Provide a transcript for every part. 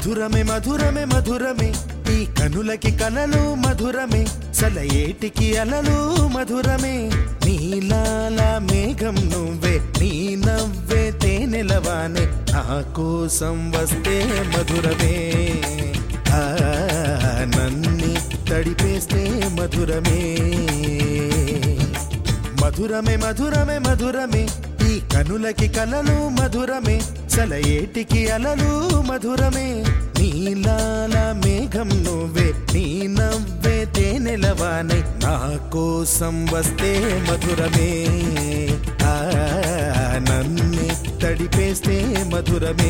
మధురమే మధురమే మధురమే ఈ కనులకి కలలు మధురమే సలయేటికి అలలు మధురమే నీలాల మేఘం నువ్వే నీ నవ్వే తేనెలవానే నా కోసం వస్తే మధురమే ఆ, నన్ని తడిపేస్తే మధురమే మధురమే మధురమే మధురమే ఈ కనులకి కలలు మధురమే సలయేటికి అలలు మధురమే నీలాల మేఘం నువ్వే నీ నవ్వే తేనెలవానై నా కోసం వస్తే మధురమే ఆ నన్ను తడిపేస్తే మధురమే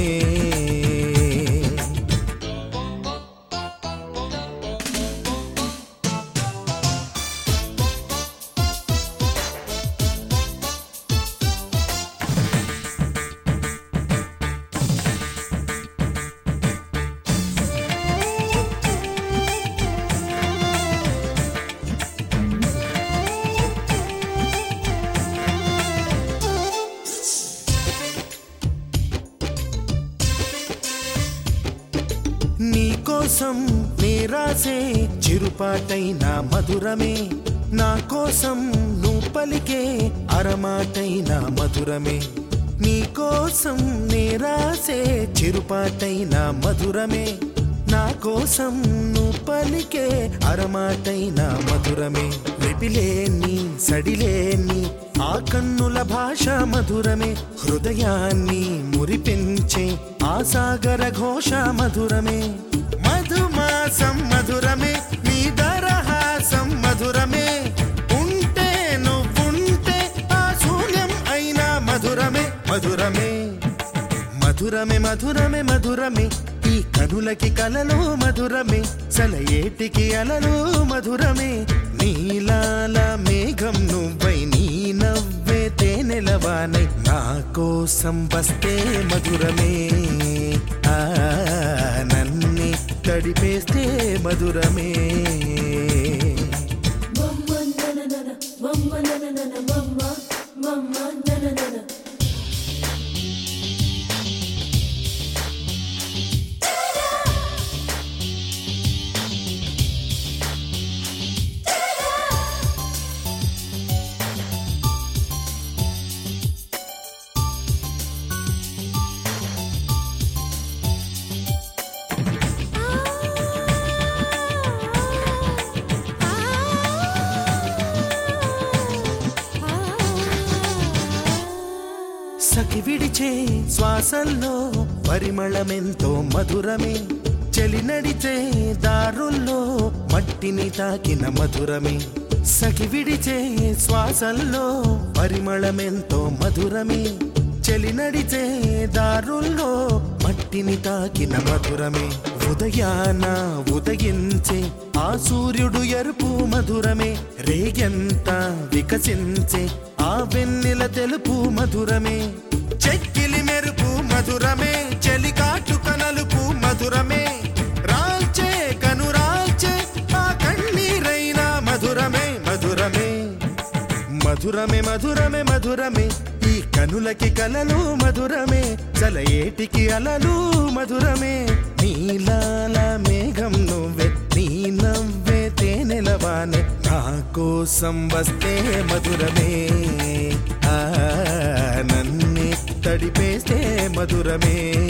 నీకోసం నీ రాసే చిరుపాటైన మధురమే నా కోసం నువ్వు పలికే అరమాటైన మధురమే నీకోసం నీ రాసే చిరుపాటైన మధురమే నా కోసం నువ్వు పలికే అరమాటైన మధురమే వెపిలేని సడిలేని ఆ కన్నుల భాష మధురమే హృదయాన్ని మురిపించే ఆ సాగర ఘోష మధురమే మధుమాసం మధురమే నీ దరహాసం మధురమే ఉంటే నువ్వుంటే ఆ శూన్యం అయినా మధురమే మధురమే మధురమే మధురమే మధురమే ఈ కనులకి కలలు మధురమే సలయేటికి అలలు మధురమే నీలాల మేఘం నువ్వై నీ నవ్వే తేనెలవానై నా కోసం వస్తే మధురమే ఆ నన్ని తడిపేస్తే మధురమే Mama na na na na, mama na na na na, mama, mama na na na na. సఖి విడిచే శ్వాసల్లో పరిమళమెంతో మధురమే చలి నడిచే దారుల్లో మట్టిని తాకిన మధురమే సఖి విడిచే శ్వాసల్లో పరిమళమెంతో మధురమే చలి నడిచే దారుల్లో మట్టిని తాకిన మధురమే ఉదయాన ఉదయించే ఆ సూర్యుడు ఎరుపు మధురమే రేగెంత వికసించే ఆ వెన్నెల తెలుపు మధురమే చెక్కిలి మెరుపు మధురమే చెలికాటు కనలుపు మధురమే రాల్చే కనురాల్చే ఆ కన్నీరైన మధురమే మధురమే మధురమే మధురమే మధురమే ఈ కనులకి కలలు మధురమే చలయేటికి అలలు మధురమే నీలాల మేఘం నువ్వే నీ నవ్వే తేనెలవానే నా కోసం వస్తే మధురమే ఆ నన్ను తడిపేస్తే మధురమే